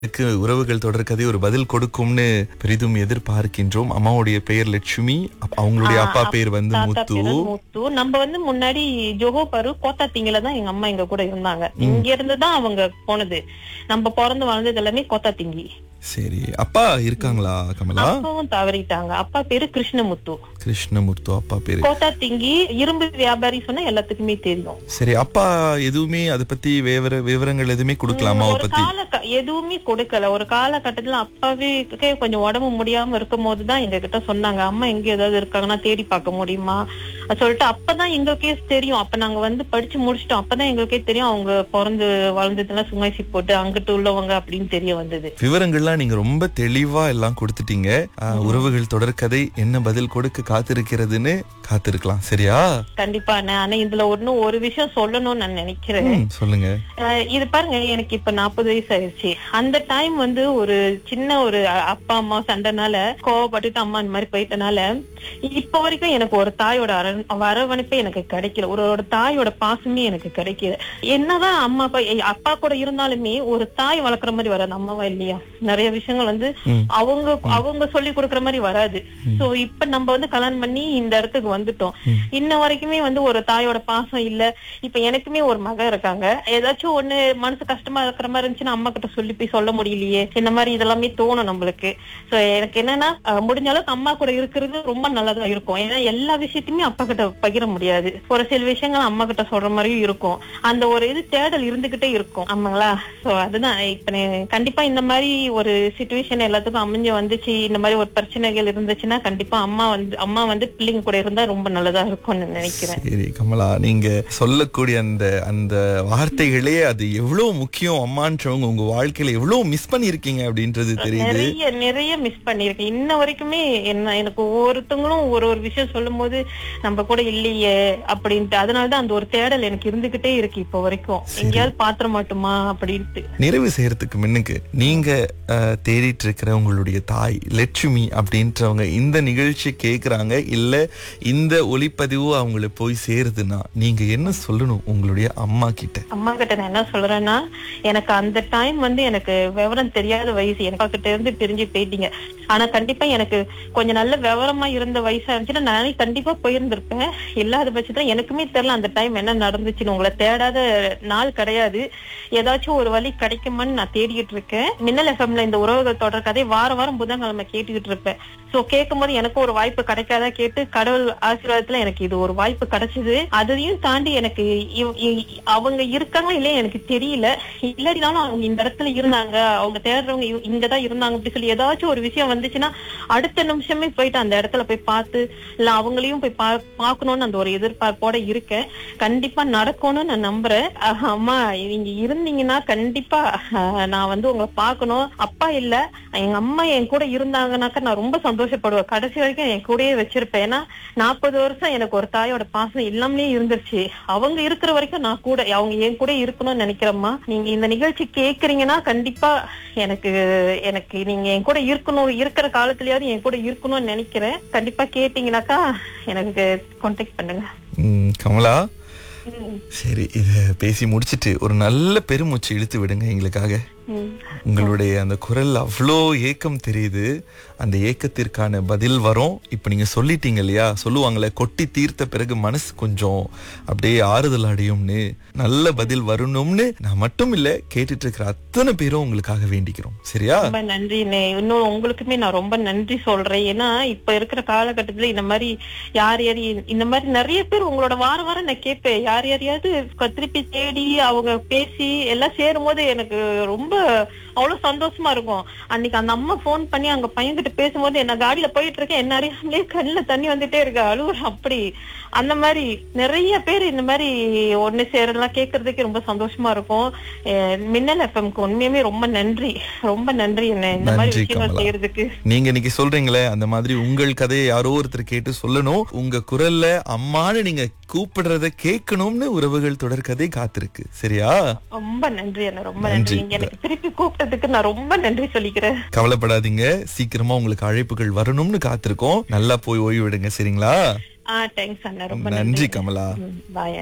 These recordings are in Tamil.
இதுக்கு உறவுகள் தொடர்கதை ஒரு பதில் கொடுக்கும்னு பெரிதும் எதிர்பார்க்கின்றோம் அம்மாவுடைய பெயர் லட்சுமி அப்ப அவங்களுடைய ஆ, அப்பா அப்- பேர் வந்து தாத்தா முத்து பேரு முத்து நம்ம வந்து முன்னாடி ஜோகோ பரு கோத்தா திங்கில தான் எங்க அம்மா எங்க கூட இருந்தாங்க இங்க இருந்து தான் அவங்க போனது நம்ம பிறந்து வளர்ந்தது எல்லாமே கோத்தா திங்கி சரி அப்பா இருக்காங்களா கமலா அப்பாவும் தவறிட்டாங்க அப்பா பேரு கிருஷ்ணமுத்து கிருஷ்ணமுத்து அப்பா பேரு கோத்தா திங்கி இரும்பு வியாபாரி சொன்னா எல்லாத்துக்குமே தெரியும் சரி அப்பா எதுவுமே அதை பத்தி விவர விவரங்கள் எதுவுமே கொடுக்கல அம்மாவை ஒரு பத்தி கால எதுவுமே கொடுக்கல ஒரு காலகட்டத்துல அப்பாவே கொஞ்சம் உடம்பு முடியாம இருக்கும் போதுதான் எங்க கிட்ட சொன்னாங்க அம்மா எங்க ஏதாவது இருக்காங்கன்னா தேடி பார்க்க முடியுமா அது சொல்லிட்டு அப்பதான் எங்களுக்கே தெரியும் அப்ப நாங்க வந்து படிச்சு முடிச்சிட்டோம் அப்பதான் எங்களுக்கே தெரியும் அவங்க பிறந்து வளர்ந்ததுலாம் சுங்காய்ச்சி போட்டு அங்கிட்டு உள்ளவங்க அப்படின்னு தெரிய வந்தது விவரங்கள்லாம் நீங்க ரொம்ப தெளிவா எல்லாம் கொடுத்துட்டீங்க ஆ, உறவுகள் தொடர்கதை என்ன பதில் கொடுக்க காத்திருக்கிறதுன்னு காத்திருக்கலாம் சரியா கண்டிப்பா நான் ஆனா இதுல ஒன்னும் ஒரு விஷயம் சொல்லணும்னு நான் நினைக்கிறேன் ம், சொல்லுங்க அஹ் இது பாருங்க எனக்கு இப்ப நாற்பது வயசு ஆயிடுச்சு அந்த டைம் வந்து ஒரு சின்ன ஒரு அ- அப்பா அம்மா சண்டைனால கோவப்பட்டுட்டு அம்மா இந்த மாதிரி போயிட்டனால இப்ப வரைக்கும் எனக்கு ஒரு தாயோட அரண் வரவணைப்பே எனக்கு கிடைக்கல ஒரு ஒரு தாயோட பாசமே எனக்கு கிடைக்கல என்னதான் அம்மா அப்பா எ- அப்பா கூட இருந்தாலுமே ஒரு தாய் வளர்க்குற மாதிரி வராது அம்மாவா இல்லையா நிறைய விஷயங்கள் வந்து ம். அவங்க அவங்க சொல்லி கொடுக்குற மாதிரி வராது சோ இப்ப நம்ம வந்து கல்யாணம் பண்ணி இந்த இடத்துக்கு வந்துட்டோம் இன்ன வரைக்குமே வந்து ஒரு தாயோட பாசம் இல்ல இப்ப எனக்குமே ஒரு மக இருக்காங்க ஏதாச்சும் ஒண்ணு மனசு கஷ்டமா இருக்கிற மாதிரி இருந்துச்சுன்னா அம்மா கிட்ட சொல்லி போய் சொல்ல முடியலையே இந்த மாதிரி இதெல்லாமே தோணும் நம்மளுக்கு சோ எனக்கு என்னன்னா அஹ், முடிஞ்ச அளவுக்கு அம்மா கூட இருக்கிறது ரொம்ப நல்லதா இருக்கும் ஏன்னா எல்லா விஷயத்தையுமே அப்பா கிட்ட பகிர முடியாது ஒரு சில விஷயங்கள் அம்மா கிட்ட சொல்ற மாதிரியும் இருக்கும் அந்த ஒரு இது தேடல் இருந்துகிட்டே இருக்கும் ஆமாங்களா சோ அதுதான் இப்ப நீ- கண்டிப்பா இந்த மாதிரி ஒரு சுச்சுவேஷன் எல்லாத்துக்கும் அமைஞ்சு வந்துச்சு இந்த மாதிரி ஒரு பிரச்சனைகள் இருந்துச்சுன்னா கண்டிப்பா அம்மா வந்து அம்மா வந்து பிள்ளைங்க கூட இருந்தா ரொம்ப நல்லதா இருக்கும்னு நினைக்கிறேன் சரி கமலா நீங்க சொல்லக்கூடிய அந்த அந்த வார்த்தைகளே அது எவ்வளவு முக்கியம் அம்மான்றவங்க உங்க வாழ்க்கையில எவ்வளவு மிஸ் பண்ணிருக்கீங்க அப்படின்றது தெரியுது நிறைய நிறைய மிஸ் பண்ணிருக்கேன் இன்ன வரைக்குமே என்ன எனக்கு ஒவ்வொருத்தவங்களும் ஒரு ஒரு விஷயம் சொல்லும் போது நம்ம கூட இல்லையே அப்படின்ட்டு அதனாலதான் அந்த ஒரு தேடல் எனக்கு இருந்துகிட்டே இருக்கு இப்போ வரைக்கும் எங்கேயாவது பாத்திர மாட்டுமா அப்படின்ட்டு நிறைவு செய்யறதுக்கு முன்னுக்கு நீங்க அஹ், தேடிட்டு இருக்கிற உங்களுடைய தாய் லட்சுமி அப்படின்றவங்க இந்த நிகழ்ச்சி கேக்குறாங்க இல்ல இந்த ஒளிப்பதிவு அவங்கள போய் சேருதுன்னா நீங்க என்ன சொல்லணும் உங்களுடைய அம்மா கிட்ட அம்மா கிட்ட நான் என்ன சொல்றேன்னா எனக்கு அந்த டைம் வந்து எனக்கு விவரம் தெரியாத வயசு எனக்கு கிட்ட இருந்து பிரிஞ்சு போயிட்டீங்க ஆனா கண்டிப்பா எனக்கு கொஞ்சம் நல்ல விவரமா இருந்த வயசா இருந்துச்சுன்னா நானே கண்டிப்பா போயிருந்திருப்பேன் இல்லாத பட்சத்துல எனக்குமே தெரியல அந்த டைம் என்ன நடந்துச்சுன்னு உங்களை தேடாத நாள் கிடையாது ஏதாச்சும் ஒரு வழி கிடைக்குமான்னு நான் தேடிக்கிட்டு இருக்கேன் மின்னல் எஃப்எம்ல இந்த உறவுகள் தொடர் கதை வார வாரம் புதன்கிழமை கேட்டுக்கிட்டு இருப்பேன் சோ கேட்கும் போது எனக்கும் ஒரு வாய்ப்பு கிடைக்காதா கேட்டு கடவுள் ஆசீர்வாதத்துல எனக்கு இது ஒரு வாய்ப்பு கிடைச்சது அதையும் தாண்டி எனக்கு இவ்- இ- அவங்க இருக்காங்களா இல்லையா எனக்கு தெரியல இல்லாட்டினாலும் அவங்க இந்த இடத்துல இருந்தாங்க அவங்க தேடுறவங்க இவ- இங்கதான் இருந்தாங்க அப்படி சொல்லி ஏதாச்சும் ஒரு விஷயம் வந்துச்சுன்னா அடுத்த நிமிஷமே போயிட்டு அந்த இடத்துல போய் பார்த்து இல்ல அவங்களையும் போய் பா பார்க்கணும்னு அந்த ஒரு எதிர்பார்ப்போட இருக்கேன் கண்டிப்பா நடக்கும்னு நான் நம்புறேன் அஹ் அம்மா நீங்க இருந்தீங்கன்னா கண்டிப்பா அஹ், நான் வந்து உங்களை பார்க்கணும் அப்பா இல்ல எங்க அம்மா என் கூட இருந்தாங்கன்னாக்கா நான் ரொம்ப சந்தோஷப்படுவேன் கடைசி வரைக்கும் என் கூடயே வச்சிருப்பேன் ஏன்னா நாற்பது வருஷம் எனக்கு ஒரு தாயோட பாசம் இல்லாமலே இருந்துருச்சு அவங்க இருக்கிற வரைக்கும் நான் கூட அவங்க என் கூட இருக்கணும்னு நினைக்கிறேம்மா நீங்க இந்த நிகழ்ச்சி கேக்குறீங்கன்னா கண்டிப்பா எனக்கு எனக்கு நீங்க என் கூட இருக்கணும் இருக்கிற காலத்துலயாவது என் கூட இருக்கணும்னு நினைக்கிறேன் கண்டிப்பா கேட்டீங்கன்னாக்கா எனக்கு கான்டாக்ட் பண்ணுங்க ம், கமலா ம், சரி இத பேசி முடிச்சிட்டு ஒரு நல்ல பெருமூச்சு இழுத்து விடுங்க எங்களுக்காக ம். உங்களுடைய அந்த குரல் அவ்வளோ ஏக்கம் தெரியுது அந்த ஏக்கத்திற்கான பதில் வரும் இப்ப நீங்க சொல்லிட்டீங்க இல்லையா சொல்லுவாங்களே கொட்டி தீர்த்த பிறகு மனசு கொஞ்சம் அப்படியே ஆறுதல் அடையும்னு நல்ல பதில் வரணும்னு நான் மட்டும் இல்ல கேட்டுட்டு இருக்கிற அத்தனை பேரும் உங்களுக்காக வேண்டிக்கிறோம் சரியா ரொம்ப நன்றி நே. இன்னும் உங்களுக்குமே நான் ரொம்ப நன்றி சொல்றேன் ஏன்னா இப்ப இருக்கிற காலகட்டத்துல இந்த மாதிரி யார் யார் இ- இந்த மாதிரி நிறைய பேர் உங்களோட வாரம் வாரம் நான் கேட்பேன் யார் யாரையாவது க- திருப்பி தேடி அவங்க பேசி எல்லாம் சேரும் போது எனக்கு ரொம்ப அவ்வளவு சந்தோஷமா இருக்கும் அன்னைக்கு அந்த அம்மா போன் பண்ணி அங்க பையன்கிட்ட பேசும்போது என்ன காடியில போயிட்டு இருக்கேன் என்ன அறியாமலே கண்ணுல தண்ணி வந்துட்டே இருக்கு அழுவுறேன் அப்படி அந்த மாதிரி நிறைய பேர் இந்த மாதிரி ஒண்ணு சேரலாம் கேட்கறதுக்கு ரொம்ப சந்தோஷமா இருக்கும் அஹ் மின்னல் எஃப்எம்க்கு உண்மையுமே ரொம்ப நன்றி ரொம்ப நன்றி என்ன இந்த மாதிரி நன்றி, விஷயங்கள் கமலா. செய்யறதுக்கு நீங்க இன்னைக்கு சொல்றீங்களே அந்த மாதிரி உங்கள் கதையை யாரோ ஒருத்தர் கேட்டு சொல்லணும் உங்க குரல்ல அம்மான்னு நீங்க கூப்பிடுறத கேட்கணும்னு உறவுகள் தொடர் கதை காத்திருக்கு சரியா ரொம்ப நன்றி என்ன ரொம்ப நன்றி. நன்றி நீங்க எனக்கு திருப்பி கூப்பிட்டதுக்கு நான் ரொம்ப நன்றி சொல்லிக்கிறேன் கவலைப்படாதீங்க சீக்கிரமா உங்களுக்கு அழைப்புகள் வரணும்னு காத்திருக்கோம் நல்லா போய் ஓய்வு விடுங்க சரிங்களா ஆ தேங்க்ஸ் அண்ணா ரொம்ப நன்றி கமலா பாய் அண்ணா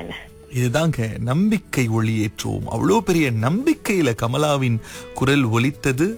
இதுதாங்க நம்பிக்கை ஒளி ஏற்றுவோம் அவ்வளோ பெரிய நம்பிக்கையில கமலாவின் குரல் ஒலித்தது